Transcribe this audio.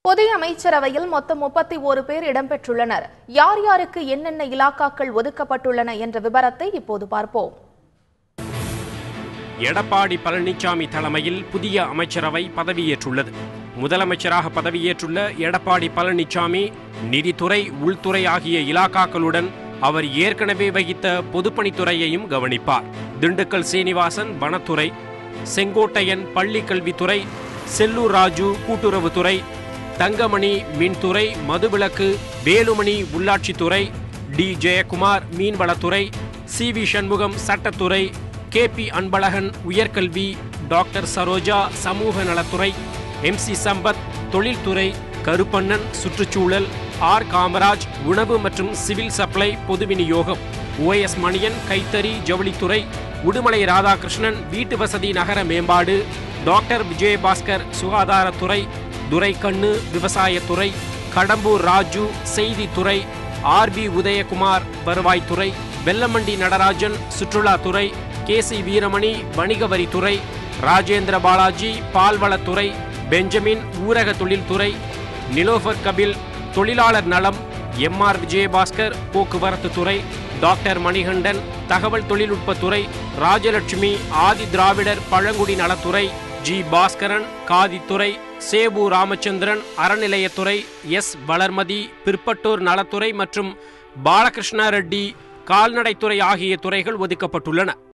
புதிய அமைச்சரவையில் மொத்தம் முப்பத்தி ஒரு பேர் இடம்பெற்றுள்ளனர் யார் யாருக்கு என்னென்ன இலாக்காக்கள் ஒதுக்கப்பட்டுள்ளன என்ற விவரத்தை இப்போது பார்ப்போம் எடப்பாடி பழனிசாமி தலைமையில் புதிய அமைச்சரவை பதவியேற்றுள்ளது முதலமைச்சராக பதவியேற்றுள்ள எடப்பாடி பழனிசாமி நிதித்துறை உள்துறை ஆகிய இலாக்காக்களுடன் அவர் ஏற்கனவே வகித்த பொதுப்பணித்துறையையும் கவனிப்பார் திண்டுக்கல் சீனிவாசன் வனத்துறை செங்கோட்டையன் பள்ளி கல்வித்துறை செல்லூர் ராஜு கூட்டுறவுத்துறை தங்கமணி மின்துறை மதுவிலக்கு வேலுமணி உள்ளாட்சித்துறை டி ஜெயக்குமார் மீன்வளத்துறை சி வி சண்முகம் சட்டத்துறை கே பி அன்பழகன் உயர்கல்வி டாக்டர் சரோஜா சமூக நலத்துறை எம் சி சம்பத் தொழில்துறை கருப்பண்ணன் சுற்றுச்சூழல் ஆர் காமராஜ் உணவு மற்றும் சிவில் சப்ளை பொது விநியோகம் ஓஎஸ் மணியன் கைத்தறி ஜவுளித்துறை உடுமலை ராதாகிருஷ்ணன் வீட்டு வசதி நகர மேம்பாடு டாக்டர் விஜயபாஸ்கர் சுகாதாரத்துறை துரைக்கண்ணு விவசாயத்துறை கடம்பூர் ராஜு செய்தித்துறை ஆர் பி உதயகுமார் வருவாய்த்துறை வெல்லமண்டி நடராஜன் சுற்றுலாத்துறை கே சி வீரமணி வணிக வரித்துறை ராஜேந்திர பாலாஜி பால்வளத்துறை பெஞ்சமின் ஊரக தொழில்துறை நிலோஃபர் கபில் தொழிலாளர் நலம் எம் ஆர் விஜயபாஸ்கர் போக்குவரத்து துறை டாக்டர் மணிகண்டன் தகவல் தொழில்நுட்பத்துறை ராஜலட்சுமி ஆதி திராவிடர் பழங்குடி நலத்துறை ஜி பாஸ்கரன் காதித்துறை சேபு ராமச்சந்திரன் அறநிலையத்துறை எஸ் வளர்மதி பிற்பட்டோர் நலத்துறை மற்றும் பாலகிருஷ்ண ரெட்டி கால்நடைத்துறை ஆகிய துறைகள் ஒதுக்கப்பட்டுள்ளன